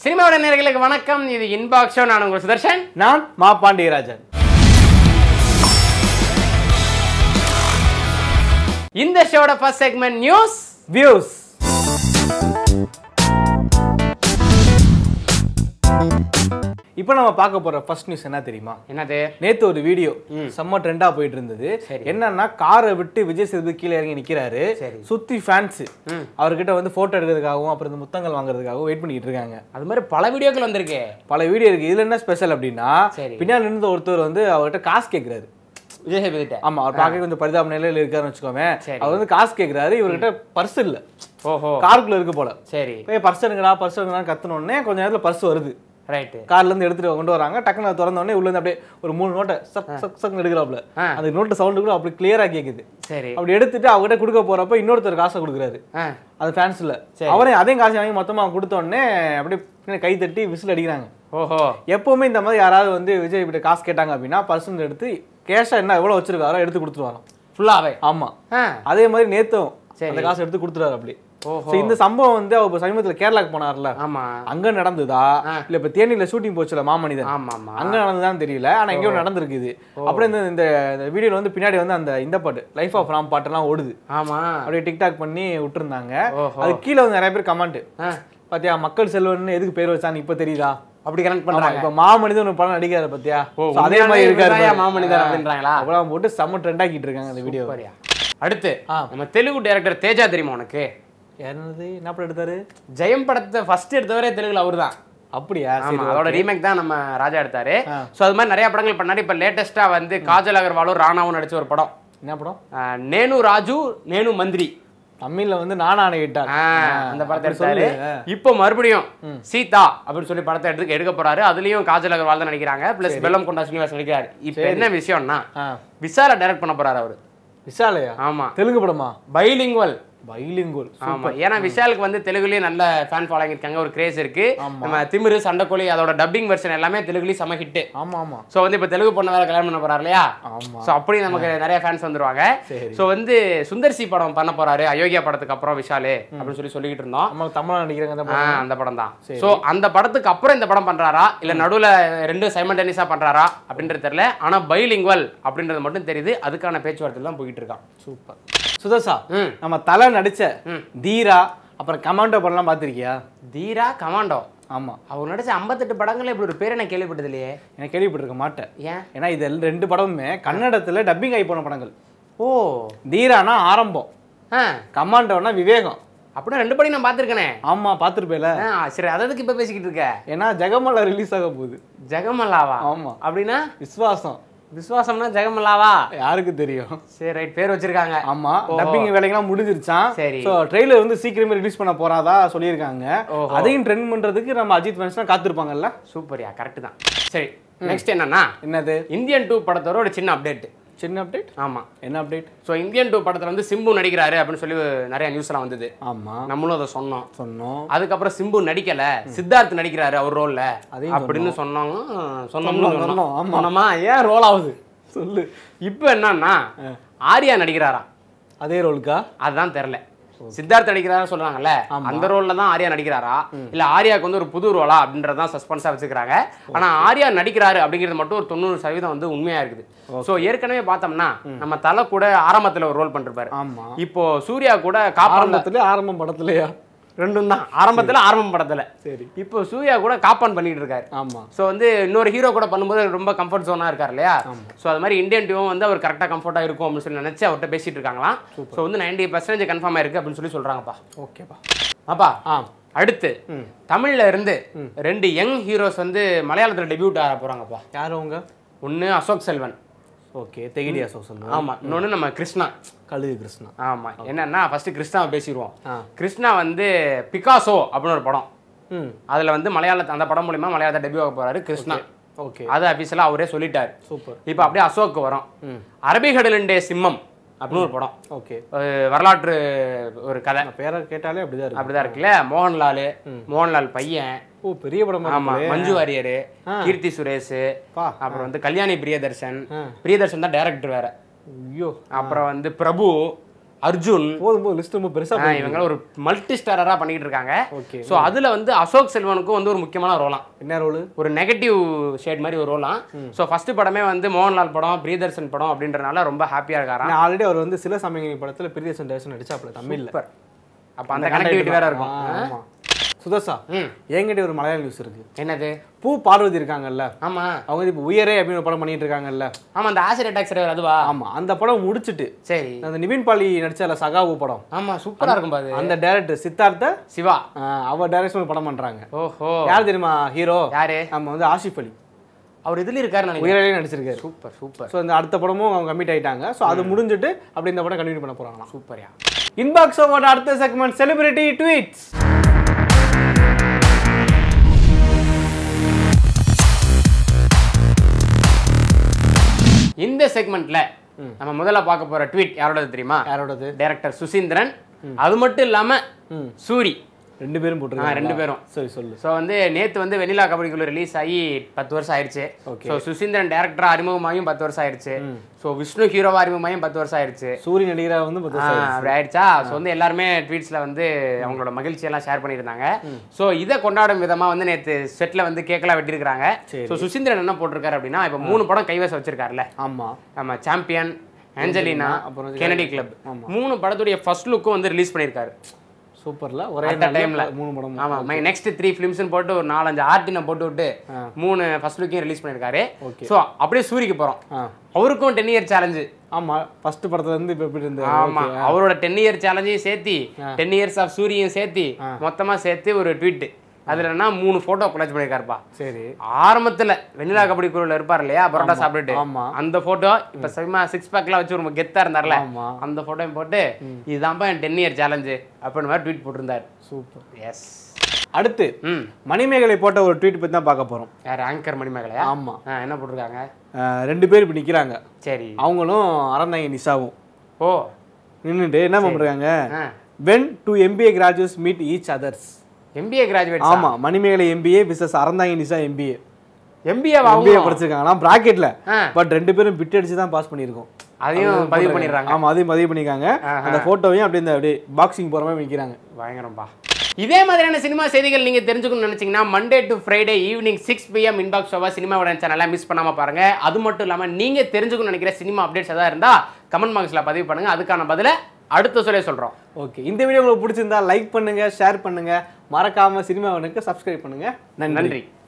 சினிமாவோட நேர்களுக்கு வணக்கம் இது இன்பாக்ஸ் ஷோ நான் உங்கள் சுதர்ஷன் நான் மா பாண்டியராஜன் இந்த ஷோட ஃபர்ஸ்ட் செக்மெண்ட் நியூஸ் வியூஸ் இப்போ நம்ம பார்க்க போற ஃபர்ஸ்ட் நியூஸ் என்ன தெரியுமா என்னது நேத்து ஒரு வீடியோ செம்ம ட்ரெண்டா போயிட்டு இருந்தது என்னன்னா காரை விட்டு விஜய் சேதுபதி கீழே இறங்கி நிக்கிறாரு சரி. சுத்தி ஃபேன்ஸ் அவர்கிட்ட வந்து போட்டோ எடுக்கிறதுக்காகவும் அப்புறம் இந்த முத்தங்கள் வாங்குறதுக்காகவும் வெயிட் பண்ணிட்டு இருக்காங்க அது மாதிரி பல வீடியோக்கள் வந்திருக்கு பல வீடியோ இருக்கு இதுல என்ன ஸ்பெஷல் அப்படின்னா சரி. பின்னாடி நின்று ஒருத்தர் வந்து அவர்கிட்ட காசு கேட்கிறாரு விஜய் சேதுபதிட்ட ஆமா அவர் பார்க்க கொஞ்சம் பரிதாப நிலையில இருக்காருன்னு வச்சுக்கோமே சரி. அவர் வந்து காசு கேட்கிறாரு இவர்கிட்ட பர்ஸ் இல்ல ஓஹோ காருக்குள்ள இருக்கு போல சரி போய் பர்ஸ் எடுங்கடா பர்ஸ் எடுங்கடா கத்துன உடனே கொஞ்ச நேரத்துல பர்ஸ் வருது ரைட்டு கார்ல இருந்து எடுத்துட்டு கொண்டு வராங்க டக்குனு அதை திறந்த உடனே உள்ள இருந்து அப்படியே ஒரு மூணு நோட்டை சக் சக் சக் எடுக்கிறாப்ல ஆ. அந்த நோட்டு சவுண்டு கூட அப்படி கிளியரா கேக்குது சரி அப்படி எடுத்துட்டு அவங்ககிட்ட கொடுக்க போறப்ப இன்னொருத்தர் காசை கொடுக்குறாரு ஆ அது ஃபேன்ஸ்ல சரி. அவரே அதையும் காசு வாங்கி மொத்தமா அவங்க கொடுத்த உடனே அப்படியே பின்னாடி கை தட்டி விசில் அடிக்கிறாங்க ஓஹோ எப்பவுமே இந்த மாதிரி யாராவது வந்து விஜய் கிட்ட காசு கேட்டாங்க அப்படின்னா பர்சன் எடுத்து கேஷா என்ன எவ்வளவு வச்சிருக்காரோ எடுத்து கொடுத்துருவாராம் ஃபுல்லாவே ஆமா ஆ அதே மாதிரி நேத்தும் சரி. அந்த காசு எடுத்து கொடுத்துறாரு அப்படி ஓஹோ So, இந்த சம்பவம் வந்து அவர் இப்ப சமீபத்துல கேரளாக்கு போனார்ல ஆமா அங்க நடந்ததா இல்ல இப்ப தேனியில ஷூட்டிங் போச்சுல மாமனிதன் ஆமா ஆமா அங்க நடந்ததான்னு தெரியல ஆனா எங்கேயோ நடந்திருக்கு இது அப்புறம் இந்த இந்த வீடியோல வந்து பின்னாடி வந்து அந்த இந்த பாட்டு லைஃப் ஆஃப் ராம் பாட்டெல்லாம் ஓடுது ஆமா அப்படியே டிக்டாக் பண்ணி விட்டுருந்தாங்க ஓஹோ. அது கீழே வந்து நிறைய பேர் கமெண்ட் ஆ பாத்தியா மக்கள் செல்வன் எதுக்கு பேர் வச்சான்னு இப்ப தெரியுதா அப்படி கனெக்ட் ஆமா, பண்றாங்க இப்ப மாமனிதன் ஒரு படம் நடிக்காரு பாத்தியா ஓ, So, அதே மாதிரி உண்மையாவே இருக்காரு இவர்தான்யா பாரு. மாமனிதர் ஆ. அப்படின்றாங்களா? அப்புறம் போட்டு செம்ம ட்ரெண்ட் ஆக்கிட்டு இருக்காங்க அந்த வீடியோ சூப்பர்யா. அடுத்து ஆ. நம்ம தெலுங்கு டைரக்டர் தேஜா தெரியுமா உனக்கு என்னது என்ன படம் எடுத்தாரு ஜெயம் படத்தை ஃபர்ஸ்ட் எடுத்தவரே தெலுங்குல அவர்தான் அப்படியா சரி ஆமா அதோட ரீமேக் தான் நம்ம ராஜா எடுத்தாரு ஆ. சோ அது மாதிரி நிறைய படங்கள் பண்ணாரு இப்ப லேட்டஸ்டா வந்து காஜல் அகர்வாலும் ராணாவும் நடிச்ச ஒரு படம் என்ன படம் ஆ, நேனு ராஜு நேனு மந்திரி தமிழ்ல வந்து நானான இட்டார் ஆ, அந்த படத்தை அப்படி எடுத்தாரு சொல்லு. இப்போ மறுபடியும் சீதா அப்படின்னு சொல்லி படத்தை எடுத்து எடுக்க போறாரு அதுலயும் காஜல் அகர்வால் தான் நடிக்கிறாங்க பிளஸ் பெல்லம் கொண்டா ஸ்ரீனிவாஸ் நடிக்கிறாரு இப்போ என்ன விஷயம்னா ஆ. விசால டைரக்ட் பண்ண போறாரு அவரு விஷாலையா ஆமா தெலுங்கு படமா பைலிங்குவல் பைலிங்குல் ஆமா ஏன்னா விஷாலுக்கு வந்து தெலுங்குலயும் நல்ல ஃபேன் ஃபாலோயிங் இருக்காங்க ஒரு கிரேஸ் இருக்கு நம்ம திமிரு சண்டைக்கோழி அதோட டப்பிங் வெர்ஷன் எல்லாமே தெலுங்குலயும் செம ஹிட் ஆமா ஆமா சோ வந்து இப்ப தெலுங்கு பொண்ணு வேற கல்யாணம் பண்ண போறாரு இல்லையா ஆமா சோ அப்படி நமக்கு நிறைய ஃபேன்ஸ் வந்துருவாங்க சரி. சோ வந்து சுந்தர்சி படம் பண்ண போறாரு அயோக்கியா படத்துக்கு அப்புறம் விஷாலு அப்படின்னு சொல்லி சொல்லிக்கிட்டு இருந்தோம் நம்ம தமிழ்ல நடிக்கிறாங்க அந்த ஆ, படம் அந்த படம் தான் சோ அந்த படத்துக்கு அப்புறம் இந்த படம் பண்றாரா இல்ல நடுவுல ரெண்டும் சைமல்டேனியஸா பண்றாரா அப்படின்றது தெரியல ஆனா பைலிங்குவல் அப்படின்றது மட்டும் தெரியுது அதுக்கான பேச்சுவார்த்தை தான் போயிட்டு இருக்கான் சூப்பர் சுதர்ஷா ம். நம்ம தலை நடிச்ச ம். தீரா அப்புறம் கமாண்டோ படம்லாம் பார்த்திருக்கியா தீரா கமாண்டோ ஆமா அவர் நடிச்ச 58 படங்கள்ல இப்படி ஒரு பேரை நான் கேள்விப்பட்டது இல்லையே எனக்கு கேள்விப்பட்டிருக்க மாட்டேன் ஏன் ஏன்னா இது எல்லாம் ரெண்டு படமுமே கன்னடத்துல டப்பிங் ஆகி போன படங்கள் ஓ தீரானா ஆரம்பம் ஆ கமாண்டோனா விவேகம் அப்படின்னா ரெண்டு படம் நான் பார்த்துருக்கேனே ஆமா பார்த்துருப்பேல சரி அததுக்கு இப்ப பேசிக்கிட்டு இருக்க ஏன்னா ஜெகமலா ரிலீஸ் ஆக போகுது ஜெகமல்லாவா ஆமா அப்படின்னா விஸ்வாசம் விசுவாசம்னா ஜெகமல்லாவா யாருக்கு தெரியும் சரி ரைட் பேர் வச்சிருக்காங்க ஆமா டப்பிங் வேலைகள்லாம் முடிஞ்சிருச்சான் சரி. சோ ட்ரெய்லர் வந்து சீக்கிரமே ரிலீஸ் பண்ண போறாதா சொல்லியிருக்காங்க ஓஹோ. அதையும் ட்ரெண்ட் பண்றதுக்கு நம்ம அஜித் ஃபேன்ஸ்லாம் காத்திருப்பாங்கல்ல சூப்பர்யா கரெக்ட் தான் சரி நெக்ஸ்ட் என்னன்னா என்னது இந்தியன் டூ படத்தோட ஒரு சின்ன அப்டேட் சின்ன அப்டேட் ஆமா என்ன அப்டேட் ஸோ இந்தியன் டூ படத்துல வந்து சிம்பு நடிக்கிறாரு அப்படின்னு சொல்லி நிறைய நியூஸ்லாம் வந்தது ஆமா நம்மளும் அதை சொன்னோம் சொன்னோம் அதுக்கப்புறம் சிம்பு நடிக்கல சித்தார்த் நடிக்கிறாரு அவர் ரோல்ல அதையும் அப்படின்னு சொன்னாங்க சொன்னோம், சொன்னோம்னு சொன்னோம், சொன்னோம் ஆமா. சொன்னோமா ஏன் ரோல் ஆகுது சொல்லு இப்போ என்னன்னா ஆர்யா நடிக்கிறாராம் அதே ரோலுக்கா அதுதான் தெரியல சித்தார்த் நடிக்கிறாரா சொல்றாங்கல்ல அந்த ரோல்ல தான் ஆர்யா நடிக்கிறாரா இல்ல ஆர்யாக்கு வந்து ஒரு புது ரோலா அப்படின்றதான் சஸ்பென்ஸா வச்சுக்கிறாங்க ஆனா ஆர்யா நடிக்கிறாரு அப்படிங்கிறது மட்டும் ஒரு தொண்ணூறு சதவீதம் வந்து உண்மையா இருக்குது சோ ஏற்கனவே பார்த்தோம்னா நம்ம தலை கூட ஆரம்பத்துல ஒரு ரோல் பண்ணிருப்பாரு ஆமா இப்போ சூர்யா கூட காப்பான்ல ஆரம்பத்துல ஆரம்பம் படத்துலயா ரெண்டும் தான் ஆரம்பத்துல ஆரம்பம் படத்துல சரி இப்போ சூர்யா கூட காப்பான் பண்ணிட்டு இருக்காரு ஆமா ஸோ வந்து இன்னொரு ஹீரோ கூட பண்ணும்போது ரொம்ப கம்ஃபர்ட் ஜோனாக இருக்கார் இல்லையா ஸோ அது மாதிரி இந்தியன் டீமும் வந்து அவர் கரெக்டாக கம்ஃபர்ட்டாக இருக்கும் அப்படின்னு சொல்லி நினச்சி அவர்கிட்ட பேசிட்டு இருக்காங்களாம் ஸோ வந்து நைன்டி பர்சன்டேஜ் கன்ஃபார்ம் ஆயிருக்கு அப்படின்னு சொல்லி சொல்கிறாங்கப்பா ஓகேப்பா அப்பா ஆ அடுத்து தமிழ்ல இருந்து ரெண்டு யங் ஹீரோஸ் வந்து மலையாளத்தில் டெபியூட் ஆக போகிறாங்கப்பா யார் அவங்க ஒன்று அசோக் செல்வன் ஓகே தெகிடியா சோ சொல்லுங்க ஆமா இன்னொன்று நம்ம கிருஷ்ணா கழுகு கிருஷ்ணா ஆமா என்னன்னா ஃபர்ஸ்ட் கிருஷ்ணாவை பேசிடுவோம் ஆ. கிருஷ்ணா வந்து பிகாசோ அப்படின்னு ஒரு படம் ம் அதுல வந்து மலையாள அந்த படம் மூலியமா மலையாளத்தை டெபியூ ஆக போறாரு கிருஷ்ணா ஓகே அது அபிஷியலா அவரே சொல்லிட்டாரு சூப்பர் இப்போ அப்படியே அசோக் வரும் அரபிகடலுண்டே சிம்மம் அப்படின்னு ஒரு படம் ஓகே ஒரு வரலாற்று ஒரு கதை பேரை கேட்டாலே அப்படிதான் இருக்கு அப்படிதான் இருக்குல்ல மோகன்லால் மோகன்லால் பையன் ஓ பெரிய படமா ஆமா இருக்குல்ல? மஞ்சு வாரியர் கீர்த்தி சுரேஷ் பா அப்புறம் வந்து கல்யாணி பிரியதர்ஷன் ஆ. பிரியதர்ஷன் தான் டைரக்டர் வேற ஐயோ அப்புறம் வந்து பிரபு அர்ஜுன் போதும் போதும் லிஸ்ட் ரொம்ப பெருசா ஆ, இவங்க ஒரு மல்டி ஸ்டாரரா பண்ணிட்டு இருக்காங்க ஓகே ஸோ அதுல வந்து அசோக் செல்வனுக்கும் வந்து ஒரு முக்கியமான ரோலாம் என்ன ரோல் ஒரு நெகட்டிவ் ஷேட் மாதிரி ஒரு ரோலாம் ஸோ ஃபர்ஸ்ட் படமே வந்து மோகன்லால் படம் பிரியதர்ஷன் படம் அப்படின்றனால ரொம்ப ஹாப்பியா இருக்காராம் ஆல்ரெடி அவர் வந்து சில சமயங்களின் படத்துல பிரியதர்ஷன் டேரக்ஷன் நடிச்சாப்ல தமிழ்ல சூப்பர் அப்ப அந்த கனெக்டிவிட்டி வேற இருக்கும் ஆ, ஆமா சுதர்ஷா ம் என்கிட்ட ஒரு மலையாள நியூஸ் இருக்கு என்னது பூ பார்வதி இருக்காங்கல்ல ஆமா அவங்க வந்து இப்போ உயரே அப்படின்னு ஒரு படம் பண்ணிட்டு இருக்காங்கல்ல ஆமா அந்த ஆசிட் அட்டாக் சர்வர் அதுவா ஆமா அந்த படம் முடிச்சிட்டு சரி அந்த நிவின் பாலி நடிச்சால சகாவு படம் ஆமா சூப்பரா இருக்கும் பாது அந்த டேரக்டர் சித்தார்த்த சிவா ஆஹ், அவர் டைரக்ஷன் ஒரு படம் பண்றாங்க ஓஹோ யார் தெரியுமா ஹீரோ யாரு நம்ம வந்து ஆஷிஃப் அலி அவர் இதுல இருக்காரு நினைக்கிறேன் உயரே நடிச்சிருக்காரு சூப்பர் சூப்பர் ஸோ இந்த அடுத்த படமும் அவங்க கமிட் ஆயிட்டாங்க ஸோ அது முடிஞ்சிட்டு அப்படி இந்த படம் கண்டினியூ பண்ண போறாங்களாம் சூப்பர்யா இன்பாக்ஸ் ஓட அடுத்த செக்மெண்ட் செலிபிரிட்டி ட்வீட்ஸ் இந்த செக்மெண்ட்ல நம்ம முதல்ல பார்க்க போற ட்வீட் யாரோடது தெரியுமா யாரோடது டைரக்டர் சுசீந்திரன் அது மட்டும் இல்லாம ம். சூரி ரெண்டு பேரும் ஆ, போட்டுருக்காங்க ரெண்டு பேரும் சரி சொல்லு ஸோ வந்து நேத்து வந்து வெண்ணிலா கபடிக்குள்ள ரிலீஸ் ஆகி பத்து வருஷம் ஆயிடுச்சு Okay. ஸோ சுசீந்திரன் டேரக்டரா அறிமுகமாகியும் பத்து வருஷம் ஆயிடுச்சு ஸோ விஷ்ணு ஹீரோவா அறிமுகமாகியும் பத்து வருஷம் ஆயிடுச்சு சூரிய நடிகரா வந்து பத்து ஆ, வருஷம் அப்படி ஆயிடுச்சா ஸோ வந்து எல்லாருமே ட்வீட்ஸ்ல வந்து அவங்களோட மகிழ்ச்சியெல்லாம் ஷேர் பண்ணியிருந்தாங்க ஸோ இதை கொண்டாடும் விதமா வந்து நேத்து செட்ல வந்து கேக்கெல்லாம் வெட்டியிருக்காங்க சரி. ஸோ சுசீந்திரன் என்ன போட்டிருக்காரு அப்படின்னா இப்போ மூணு படம் கைவசம் வச்சிருக்காருல்ல ஆமா நம்ம சாம்பியன் ஏஞ்சலினா அப்புறம் வந்து கெனடி கிளப் ஆமா. மூணு படத்துடைய ஃபர்ஸ்ட் லுக்கும் வந்து ரிலீஸ் பண்ணியிருக்காரு சூப்பர்ல ஒரே அந்த நாள்ல டைம்ல மூணு படம் ஆமா மை நெக்ஸ்ட் த்ரீ ஃபிலிம்ஸ்னு போட்டு ஒரு நாலஞ்சு ஆர்டினை போட்டு விட்டு மூணு ஃபர்ஸ்ட் லுக்கையும் ரிலீஸ் பண்ணியிருக்காரு Okay. ஸோ அப்படியே சூரிக்கு போறோம் ஆ அவருக்கும் டென் இயர் சேலஞ்சு ஆமா ஃபர்ஸ்ட் படத்துல இருந்து இப்ப எப்படி இருந்தாரு ஆமா அவரோட டென் இயர் சேலஞ்சையும் சேர்த்தி டென் இயர்ஸ் ஆஃப் சூரியும் சேர்த்தி மொத்தமா சேர்த்து ஒரு ட்வீட் அதுல என்ன மூணு போட்டோ கொலாஜ் பண்ணியிருக்காருப்பா சரி ஆரம்பத்துல வெண்ணிலா கபடி குழுல இருப்பார் இல்லையா பரோட்டா சாப்பிட்டுட்டு ஆமா. அந்த போட்டோ இப்ப சமயமா சிக்ஸ் பேக்லாம் வச்சு ஒரு கெத்தா இருந்தார்ல ஆமா அந்த போட்டோயும் போட்டு இதுதான்ப்பா என் டென் இயர் சேலஞ்சு அப்படின்னு மாதிரி ட்வீட் போட்டிருந்தார் சூப்பர் எஸ் அடுத்து ம் மணிமேகலை போட்ட ஒரு ட்வீட் பத்தி தான் பார்க்க போறோம் யார் ஆங்கர் மணிமேகலையா ஆமா ஆ, என்ன போட்டிருக்காங்க அஹ் ரெண்டு பேர் இப்ப நிக்கிறாங்க சரி அவங்களும் அறந்தாங்க நிஷாவும் ஓ நின்னுட்டு என்ன பண்றாங்க ஆ when two MBA graduates meet each others MBA graduate ஆமா மணிமேகலை எம்பிஏ பிசஸ் Aranthangi Nisha MBA MBA MBA படிச்சிருக்காங்க பிராக்கெட்ல ஆ. பட் ரெண்டு பேரும் பிட் அடிச்சு தான் பாஸ் பண்ணியிருக்கோம் அதையும் பதிவு பண்ணிடுறாங்க ஆமா அதையும் பதிவு பண்ணிருக்காங்க அந்த போட்டோவையும் அப்படியே இந்த அப்படியே பாக்ஸிங் போற மாதிரி வைக்கிறாங்க பயங்கரம்பா இதே மாதிரியான சினிமா செய்திகள் நீங்க தெரிஞ்சுக்கணும்னு நினைச்சீங்கன்னா Monday to Friday evening six PM inbox ஷோவா சினிமாவோட சேனலை மிஸ் பண்ணாம பாருங்க அது மட்டும் இல்லாம நீங்க தெரிஞ்சுக்கணும்னு நினைக்கிற சினிமா அப்டேட்ஸ் ஏதாவது இருந்தா கமெண்ட் பாக்ஸ்ல பதிவு பண்ணுங்க அதுக்கான பதில அடுத்த சொல்லே சொல்றோம் ஓகே இந்த வீடியோ உங்களுக்கு பிடிச்சிருந்தா லைக் பண்ணுங்க ஷேர் பண்ணுங்க மறக்காம சினிமாவனுக்கு சப்ஸ்கிரைப் பண்ணுங்க நன்றி நன்றி